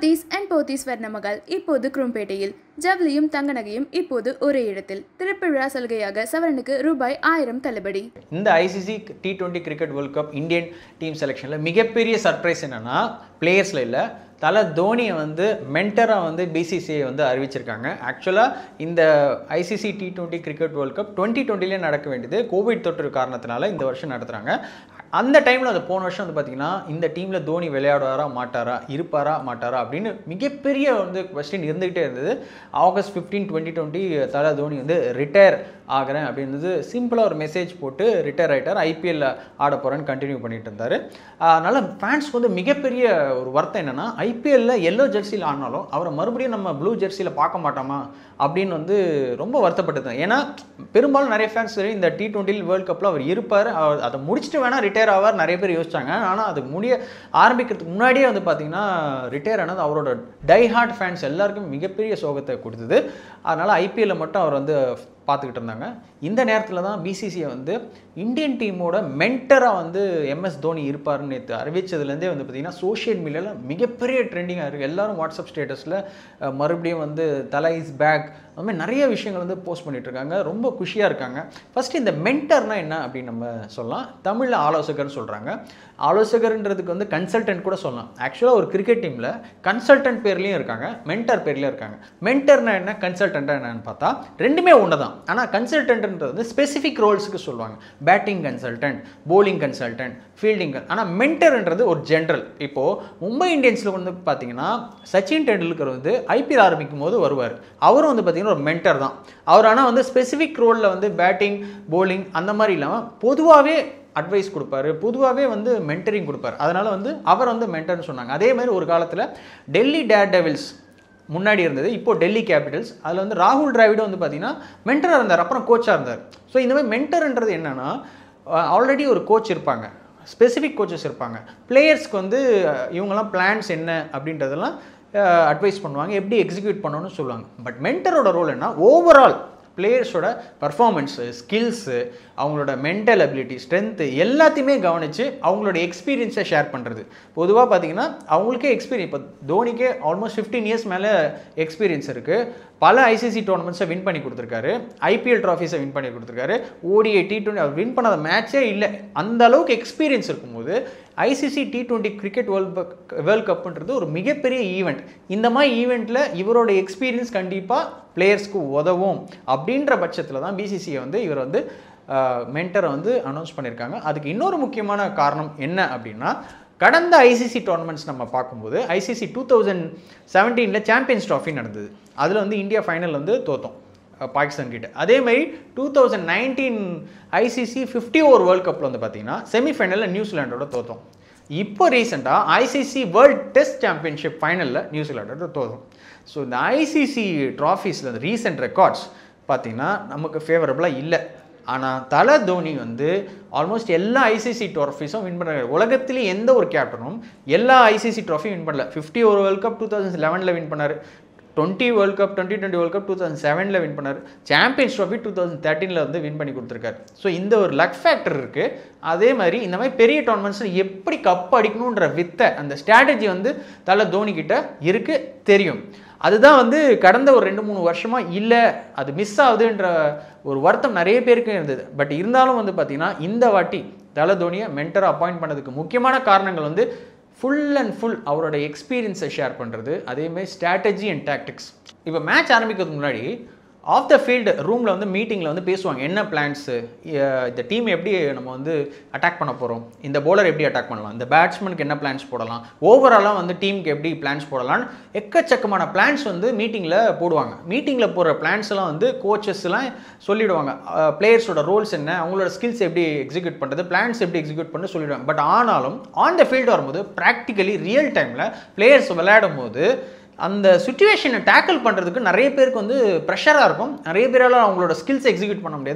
Pothys and Pothys வர்ணமகள் இப்போது குரும்பேட்டையில் ஜவுளியும் தங்க நகையும் இப்போது ஒரே இடத்தில் திருப்பிழா சலுகையாக சவரனுக்கு ரூபாய் ஆயிரம் தள்ளுபடி இந்த ICC T twenty cricket world cup Indian team செலெக்ஷனில் மிகப்பெரிய சர்ப்ரைஸ் என்னன்னா பிளேயர்ஸில் இல்லை தலை தோனியை வந்து மென்டராக வந்து பிசிசிஐ வந்து அறிவிச்சிருக்காங்க ஆக்சுவலாக இந்த ICC T twenty cricket world cup twenty டுவெண்ட்டிலே நடக்க வேண்டியது கோவிட் தொற்று காரணத்தினால இந்த வருஷம் நடத்துகிறாங்க அந்த டைமில் அது போன வருஷம் வந்து பார்த்தீங்கன்னா இந்த டீமில் தோனி விளையாடுவாரா மாட்டாரா இருப்பாரா மாட்டாரா அப்படின்னு மிகப்பெரிய வந்து கொஸ்டின் இருந்துகிட்டே இருந்தது ஆகஸ்ட் ஃபிஃப்டீன் டுவெண்ட்டி டுவெண்ட்டி தலை தோனி வந்து ரிட்டையர் ஆகிறேன் அப்படின்றது சிம்பிளாக ஒரு மெசேஜ் போட்டு ரிட்டையர் ஆகிட்டார் ஐபிஎல்ல ஆட போகிறேன்னு கண்டினியூ பண்ணிட்டு இருந்தார் அதனால் ஃபேன்ஸ்க்கு வந்து மிகப்பெரிய ஒரு வருத்தம் என்னென்னா ஐபிஎல்ல எல்லோ ஜெர்சியில் ஆடினாலும் அவரை மறுபடியும் நம்ம ப்ளூ ஜெர்சியில் பார்க்க மாட்டோமா அப்படின்னு வந்து ரொம்ப வருத்தப்பட்டது ஏன்னா பெரும்பாலும் நிறைய ஃபேன்ஸ் இந்த டி டுவெண்ட்டி வேர்ல்ட் கப்பில் அவர் இருப்பார் அவர் அதை முடிச்சுட்டு வேணால் ரிட்டையர் ஆவார் நிறைய பேர் யோசிச்சாங்க ஆனால் அது முடிய ஆரம்பிக்கிறதுக்கு முன்னாடியே வந்து பார்த்தீங்கன்னா ரிட்டையர் ஆனது அவரோட டை ஹார்ட் ஃபேன்ஸ் எல்லாருக்கும் மிகப்பெரிய சோகத்தை கொடுத்தது அதனால் ஐபிஎல்ல மட்டும் அவர் வந்து பார்த்துக்கிட்டு இருந்தாங்க இந்த நேரத்தில் தான் பிசிசிஐ வந்து இந்தியன் டீமோட மென்டராக வந்து எம்எஸ் தோனி இருப்பாருன்னு நேற்று அறிவிச்சதுலேருந்தே வந்து பார்த்திங்கன்னா சோஷியல் மீடியாவில் மிகப்பெரிய ட்ரெண்டிங்காக இருக்குது எல்லாரும் வாட்ஸ்அப் ஸ்டேட்டஸில் மறுபடியும் வந்து தலை இஸ் பேக் அது மாதிரி நிறைய விஷயங்கள் வந்து போஸ்ட் பண்ணிட்டு இருக்காங்க ரொம்ப குஷியாக இருக்காங்க ஃபஸ்ட்டு இந்த மென்டர்னா என்ன அப்படின்னு நம்ம சொல்லலாம் தமிழில் ஆலோசகர்னு சொல்கிறாங்க ஆலோசகர்ன்றதுக்கு வந்து கன்சல்டன்ட் கூட சொல்லலாம் ஆக்சுவலாக ஒரு கிரிக்கெட் டீமில் கன்சல்டன்ட் பேர்லேயும் இருக்காங்க மென்டர் பேர்லேயும் இருக்காங்க மென்டர்னா என்ன கன்சல்டண்ட்டாக என்னன்னு பார்த்தா ரெண்டுமே ஒன்று தான் ஆனால் கன்சல்டன்ட்ன்றது வந்து ஸ்பெசிஃபிக் ரோல்ஸுக்கு சொல்லுவாங்க batting consultant bowling consultant fielding ஆனால் மென்டர்ன்றது ஒரு ஜென்ரல் இப்போது மும்பை இந்தியன்ஸில் வந்து பார்த்தீங்கன்னா சச்சின் டெண்டுல்கர் வந்து ஐபிஎல் ஆரம்பிக்கும் போது வருவார் அவரும் வந்து பார்த்தீங்கன்னா ஒரு மென்டர் தான் அவர் ஆனால் வந்து ஸ்பெசிஃபிக் ரோலில் வந்து பேட்டிங் போலிங் அந்த மாதிரி இல்லாமல் பொதுவாகவே அட்வைஸ் கொடுப்பாரு பொதுவாகவே வந்து மென்டரிங் கொடுப்பாரு அதனால் வந்து அவர் வந்து மென்டர்னு சொன்னாங்க அதே மாதிரி ஒரு காலத்தில் டெல்லி டேர் டெவில்ஸ் முன்னாடி இருந்தது இப்போ டெல்லி கேபிட்டல்ஸ் அதில் வந்து ராகுல் டிராவிடும் வந்து பார்த்தீங்கன்னா மென்டராக இருந்தார் அப்புறம் கோச்சாக இருந்தார் ஸோ இந்த மாதிரி மென்டர்ன்றது என்னென்னா ஆல்ரெடி ஒரு கோச் இருப்பாங்க ஸ்பெசிஃபிக் கோச்சஸ் இருப்பாங்க பிளேயர்ஸ்க்கு வந்து இவங்கெல்லாம் பிளான்ஸ் என்ன அப்படின்றதெல்லாம் அட்வைஸ் பண்ணுவாங்க எப்படி எக்ஸிக்யூட் பண்ணணும்னு சொல்லுவாங்க பட் மென்டரோட ரோல் என்ன ஓவரால் பிளேயர்ஸோட பர்ஃபார்மன்ஸு ஸ்கில்ஸு அவங்களோட மென்டல் அபிலிட்டி ஸ்ட்ரென்த்து எல்லாத்தையுமே கவனித்து அவங்களோட எக்ஸ்பீரியன்ஸை ஷேர் பண்ணுறது பொதுவாக பார்த்தீங்கன்னா அவங்களுக்கே எக்ஸ்பீரியன்ஸ் இப்போ தோனிக்கே ஆல்மோஸ்ட் ஃபிஃப்டீன் இயர்ஸ் மேலே எக்ஸ்பீரியன்ஸ் இருக்குது பல ஐசிசி டோர்னமெண்ட்ஸை வின் பண்ணி கொடுத்துருக்காரு ஐபிஎல் ட்ராஃபீஸை வின் பண்ணி கொடுத்துருக்காரு ஓடிஐ டி டுவெண்ட்டி அவர் வின் பண்ணாத மேட்சே இல்லை அந்த அளவுக்கு எக்ஸ்பீரியன்ஸ் இருக்கும்போது ICC T twenty cricket world world கப்புன்றது ஒரு மிகப்பெரிய ஈவெண்ட் இந்த மாதிரி ஈவெண்ட்டில் இவரோட எக்ஸ்பீரியன்ஸ் கண்டிப்பாக பிளேயர்ஸ்க்கு உதவும் அப்படின்ற பட்சத்தில் தான் பிசிசிஐ வந்து இவர் வந்து மென்டரை வந்து அனௌன்ஸ் பண்ணியிருக்காங்க அதுக்கு இன்னொரு முக்கியமான காரணம் என்ன அப்படின்னா கடந்த ஐசிசி டோர்னமெண்ட்ஸ் நம்ம பார்க்கும்போது ஐசிசி டூ தௌசண்ட் செவன்டீனில் சாம்பியன்ஸ் ட்ராஃபி நடந்தது அதில் வந்து இந்தியா ஃபைனல் வந்து தோத்தோம் பாகிஸ்தான் கிட்ட அதே மாதிரி two thousand nineteen ICC fifty over world கப்பில் வந்து பார்த்தீங்கன்னா செமிஃபைனலில் நியூசிலாண்டோட தோத்தோம் இப்போ ரீசெண்டாக ஐசிசி வேர்ல்ட் டெஸ்ட் சாம்பியன்ஷிப் ஃபைனலில் நியூசிலாண்டோட தோத்தோம் ஸோ இந்த ஐசிசி ட்ராஃபீஸில் இந்த ரீசெண்ட் ரெக்கார்ட்ஸ் பார்த்தீங்கன்னா நமக்கு ஃபேவரபுளாக இல்லை ஆனால் தலை தோனி வந்து ஆல்மோஸ்ட் எல்லா ஐசிசி ட்ராஃபீஸும் வின் பண்ணுறாரு உலகத்திலே எந்த ஒரு கேப்டனும் எல்லா ஐசிசி ட்ராஃபியும் வின் பண்ணல ஃபிஃப்டி ஒரு வேர்ல்ட் கப் டூ தௌசண்ட் லெவனில் வின் பண்ணார் twenty world cup twenty twenty world cup two thousand செவனில் வின் பண்ணார் சாம்பியன்ஸ் ட்ராஃபி டூ தௌசண்ட் தேர்ட்டீனில் வந்து வின் பண்ணி கொடுத்துருக்காரு ஸோ இந்த ஒரு லக் ஃபேக்டர் இருக்குது அதே மாதிரி இந்த மாதிரி பெரிய டோர்னமெண்ட்ஸில் எப்படி கப் அடிக்கணுன்ற வித்தை அந்த ஸ்ட்ராட்டஜி வந்து தலை தோனி கிட்ட இருக்குது தெரியும் அதுதான் வந்து கடந்த ஒரு ரெண்டு மூணு வருஷமாக இல்லை அது மிஸ் ஆகுதுன்ற ஒரு வருத்தம் நிறைய பேருக்கு இருந்தது பட் இருந்தாலும் வந்து பார்த்திங்கன்னா இந்த வாட்டி தலை தோனியை மென்டரை அப்பாயிண்ட் பண்ணதுக்கு முக்கியமான காரணங்கள் வந்து ஃபுல் அண்ட் ஃபுல் அவரோட எக்ஸ்பீரியன்ஸை ஷேர் பண்ணுறது அதேமாதிரி ஸ்ட்ராட்டஜி அண்ட் டாக்டிக்ஸ் இப்போ மேட்ச் ஆரம்பிக்கிறதுக்கு முன்னாடி ஆஃப் த ஃபீல்டு ரூமில் வந்து மீட்டிங்கில் வந்து பேசுவாங்க என்ன பிளான்ஸு இந்த டீம் எப்படி நம்ம வந்து அட்டாக் பண்ண போகிறோம் இந்த போலர் எப்படி அட்டாக் பண்ணலாம் இந்த பேட்ஸ்மேனுக்கு என்ன பிளான்ஸ் போடலாம் ஓவராலாக வந்து டீமுக்கு எப்படி பிளான்ஸ் போடலாம்னு எக்கச்சக்கமான பிளான்ஸ் வந்து மீட்டிங்கில் போடுவாங்க மீட்டிங்கில் போடுற பிளான்ஸ் எல்லாம் வந்து கோச்சஸ்லாம் சொல்லிவிடுவாங்க பிளேயர்ஸோட ரோல்ஸ் என்ன அவங்களோட ஸ்கில்ஸ் எப்படி எக்ஸிக்யூட் பண்ணுறது பிளான்ஸ் எப்படி எக்ஸிக்யூட் பண்ண சொல்லிவிடுவாங்க பட் ஆனாலும் ஆன் த ஃபீல்டு வரும்போது ப்ராக்டிக்கலி ரியல் டைமில் பிளேயர்ஸ் விளையாடும் போது அந்த சுச்சுவேஷனை டேக்கிள் பண்ணுறதுக்கு நிறைய பேருக்கு வந்து ப்ரெஷராக இருக்கும் நிறைய பேரால் அவங்களோட ஸ்கில்ஸ் எக்ஸிக்யூட் பண்ண முடியாது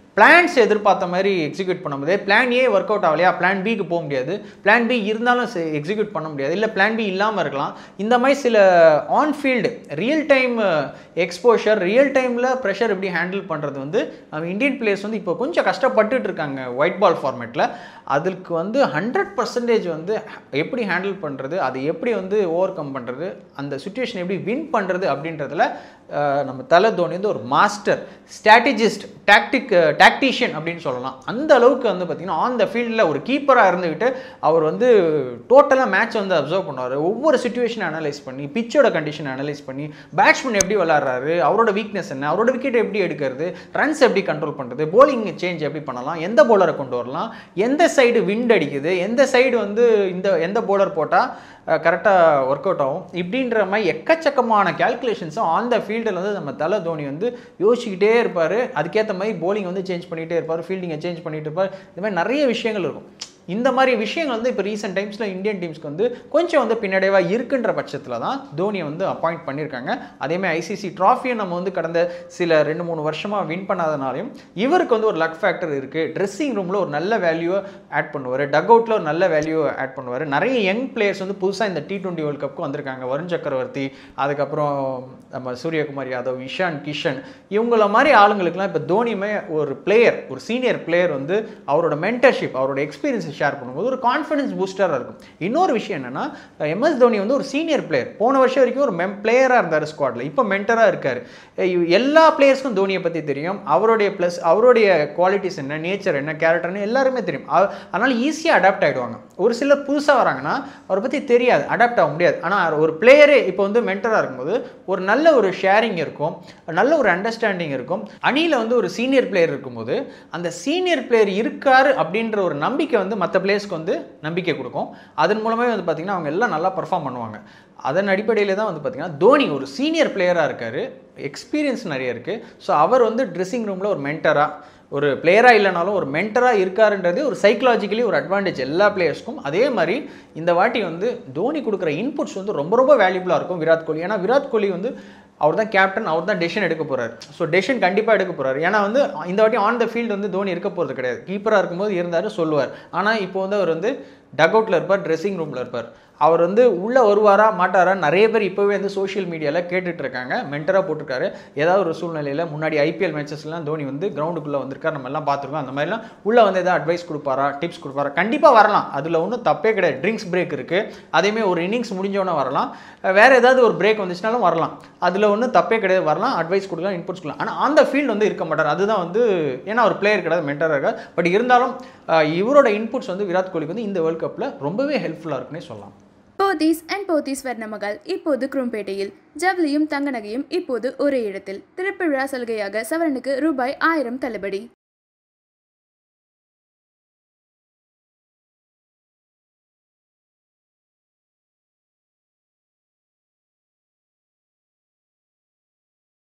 பிளான்ஸ் எதிர்பார்த்த மாதிரி எக்ஸிக்யூட் பண்ண முடியாது பிளான் ஏ ஒர்க் அவுட் ஆகலையா பிளான் பிக்கு போக முடியாது பிளான் பி இருந்தாலும் எக்ஸிக்யூட் பண்ண முடியாது இல்லை பிளான் பி இல்லாமல் இருக்கலாம் இந்த மாதிரி சில on field real time exposure real டைமில் ப்ரெஷர் எப்படி ஹேண்டில் பண்ணுறது வந்து நம்ம இந்தியன் பிளேயர்ஸ் வந்து இப்போ கொஞ்சம் கஷ்டப்பட்டுட்டு இருக்காங்க ஒயிட் பால் ஃபார்மேட்டில் அதுக்கு வந்து ஹண்ட்ரட் பர்சன்டேஜ் வந்து எப்படி ஹேண்டில் பண்ணுறது அதை எப்படி வந்து ஓவர் கம் பண்ணுறது அந்த சுச்சுவேஷன் எப்படி வின் பண்ணுறது அப்படின்றதுல அஹ், நம்ம தலை தோனி வந்து ஒரு மாஸ்டர் ஸ்ட்ராட்டஜிஸ்ட் டாக்டிக் டாக்டிஷியன் அப்படின்னு சொல்லலாம் அந்த அளவுக்கு வந்து பார்த்திங்கன்னா ஆன் த ஃபீல்டில் ஒரு கீப்பராக இருந்துக்கிட்டு அவர் வந்து டோட்டலாக மேட்ச் வந்து அப்சர்வ் பண்ணுவார் ஒவ்வொரு சுச்சுவேஷனை அனலைஸ் பண்ணி பிச்சோட கண்டிஷனை அனலைஸ் பண்ணி பேட்ஸ்மேன் எப்படி விளாட்றாரு அவரோட வீக்னஸ் என்ன அவரோட விக்கெட் எப்படி எடுக்கிறது ரன்ஸ் எப்படி கண்ட்ரோல் பண்ணுறது bowling சேஞ்ச் எப்படி பண்ணலாம் எந்த bowler-அ கொண்டு வரலாம் எந்த சைடு விண்ட் அடிக்குது எந்த சைடு வந்து இந்த எந்த bowler போட்டால் கரெக்டாக ஒர்க் அவுட் ஆகும் இப்படின்ற மாதிரி எக்கச்சக்கமான கேல்குலேஷன்ஸும் ஆன் த ஃபீல்டில் வந்து நம்ம தலை தோனி வந்து யோசிச்சுக்கிட்டே இருப்பார் அதுக்கேற்ற மாதிரி bowling வந்து சேஞ்ச் பண்ணிகிட்டே இருப்பார் ஃபீல்டிங்கை சேஞ்ச் பண்ணிட்டு இருப்பார் இந்த மாதிரி நிறைய விஷயங்கள் இருக்கும் இந்த மாதிரி விஷயங்கள் வந்து இப்போ ரீசெண்ட் டைம்ஸில் இந்தியன் டீம்ஸ்க்கு வந்து கொஞ்சம் வந்து பின்னடைவாக இருக்குன்ற பட்சத்தில் தான் தோனியை வந்து அப்பாயிண்ட் பண்ணியிருக்காங்க அதேமாதிரி ஐசிசி ட்ராஃபியை நம்ம வந்து கடந்த சில ரெண்டு மூணு வருஷமாக வின் பண்ணாதனாலையும் இவருக்கு வந்து ஒரு லக் ஃபேக்டர் இருக்குது ட்ரெஸ்ஸிங் ரூமில் ஒரு நல்ல வேல்யூவை ஆட் பண்ணுவார் டக் அவுட்டில் ஒரு நல்ல வேல்யூவை ஆட் பண்ணுவார் நிறைய யங் பிளேயர்ஸ் வந்து புதுசாக இந்த டி டுவெண்ட்டி வேர்ல்ட் கப்புக்கு வந்திருக்காங்க வருண் சக்கரவர்த்தி அதுக்கப்புறம் நம்ம சூரியகுமார் யாதவ் இஷான் கிஷன் இவங்கள மாதிரி ஆளுங்களுக்குலாம் இப்போ தோனியுமே ஒரு பிளேயர் ஒரு சீனியர் பிளேயர் வந்து அவரோட மென்டர்ஷிப் அவரோட எக்ஸ்பீரியன்ஸை ஷேர் பண்ணும்போது ஒரு கான்ஃபிடன்ஸ் பூஸ்டராக இருக்கும் இன்னொரு விஷயம் என்னன்னா எம்எஸ் தோனி வந்து ஒரு சீனியர் பிளேயர் போன வருஷம் வரைக்கும் ஒரு மெம் பிளேயராக இருந்தார் ஸ்குவாடில் இப்போ மென்டராக இருக்கார் எல்லா பிளேயர்ஸ்க்கும் தோனியை பற்றி தெரியும் அவருடைய ப்ளஸ் அவருடைய குவாலிட்டிஸ் என்ன நேச்சர் என்ன கேரக்டர்னு எல்லாருமே தெரியும் அவ- அதனால ஈஸியாக அடாப்ட் ஆகிடுவாங்க ஒரு சிலர் புதுசாக வராங்கன்னா அவரை பற்றி தெரியாது அடாப்ட் ஆக முடியாது ஆனால் ஒரு பிளேயரே இப்போ வந்து மென்டராக இருக்கும்போது ஒரு நல்ல ஒரு ஷேரிங் இருக்கும் நல்ல ஒரு அண்டர்ஸ்டாண்டிங் இருக்கும் அணியில் வந்து ஒரு சீனியர் பிளேயர் இருக்கும்போது அந்த சீனியர் பிளேயர் இருக்காரு அப்படின்ற ஒரு நம்பிக்கை வந்து மற்ற பிளேயர்ஸ்க்கு வந்து நம்பிக்கை கொடுக்கும் அதன் மூலமே வந்து பார்த்திங்கன்னா அவங்க எல்லாம் நல்லா பர்ஃபார்ம் பண்ணுவாங்க அதன் அடிப்படையில் தான் வந்து பார்த்திங்கன்னா தோனி ஒரு சீனியர் பிளேயராக இருக்கார் எக்ஸ்பீரியன்ஸ் நிறைய இருக்குது ஸோ அவர் வந்து ட்ரெஸ்ஸிங் ரூமில் ஒரு மென்டராக ஒரு பிளேயராக இல்லைனாலும் ஒரு மென்டராக இருக்காருன்றது ஒரு சைக்கலாஜிக்கலி ஒரு அட்வான்டேஜ் எல்லா பிளேயர்ஸ்க்கும் அதே மாதிரி இந்த வாட்டி வந்து தோனி கொடுக்குற இன்புட்ஸ் வந்து ரொம்ப ரொம்ப வேல்யூபுளாக இருக்கும் விராட் கோலி ஏன்னா விராட் கோலி வந்து அவர் தான் கேப்டன் அவர் தான் டெசிஷன் எடுக்க போறாரு ஸோ டெசிஷன் கண்டிப்பாக எடுக்க போறாரு ஏன்னா வந்து இந்த வாட்டி ஆன் த ஃபீல்டு வந்து தோனி இருக்க போகிறது கிடையாது கீப்பராக இருக்கும்போது இருந்தார் சொல்லுவார் ஆனால் இப்போ வந்து அவர் வந்து டக் அவுட்டில் இருப்பார் ட்ரெஸ்ஸிங் ரூமில் இருப்பார் அவர் வந்து உள்ளே வருவாரா மாட்டாரா நிறைய பேர் இப்போவே வந்து சோஷியல் மீடியாவில் கேட்டுட்டு இருக்காங்க மென்டராக போட்டிருக்காரு ஏதாவது ஒரு சூழ்நிலையில் முன்னாடி ஐபிஎல் மேட்சஸ்லாம் தோனி வந்து கிரவுண்டுக்குள்ளே வந்திருக்காரு நம்ம எல்லாம் பார்த்துருக்கோம் அந்த மாதிரிலாம் உள்ளே வந்து ஏதாவது அட்வைஸ் கொடுப்பாரா டிப்ஸ் கொடுப்பாரா கண்டிப்பாக வரலாம் அதில் ஒன்றும் தப்பே கிடையாது ட்ரிங்க்ஸ் பிரேக் இருக்குது அதேமாதிரி ஒரு இன்னிங்ஸ் முடிஞ்சோன்னே வரலாம் வேறு ஏதாவது ஒரு பிரேக் வந்துச்சுனாலும் வரலாம் அதில் ஒன்றும் தப்பே கிடையாது வரலாம் அட்வைஸ் கொடுக்கலாம் இன்புட்ஸ் கொடுக்கலாம் ஆனால் அந்த ஃபீல்டு வந்து இருக்க மாட்டார் அதுதான் வந்து ஏன்னா ஒரு பிளேயர் கிடையாது மென்டராக இருக்கார் பட் இருந்தாலும் அஹ், இவரோட இன்புட்ஸ் வந்து விராட் கோலிக்கு வந்து இந்த வேர்ல்ட் கப்பில் ரொம்பவே ஹெல்ப்ஃபுல்லாக இருக்குன்னே சொல்லலாம் போத்தீஸ் அண்ட் போத்தீஸ் வர்ணமகள் இப்போது குரும்பேட்டையில் ஜவுளியும் தங்க நகையும் இப்போது ஒரே இடத்தில் திருப்பிழா சலுகையாக சவரனுக்கு ரூபாய் ஆயிரம் தள்ளுபடி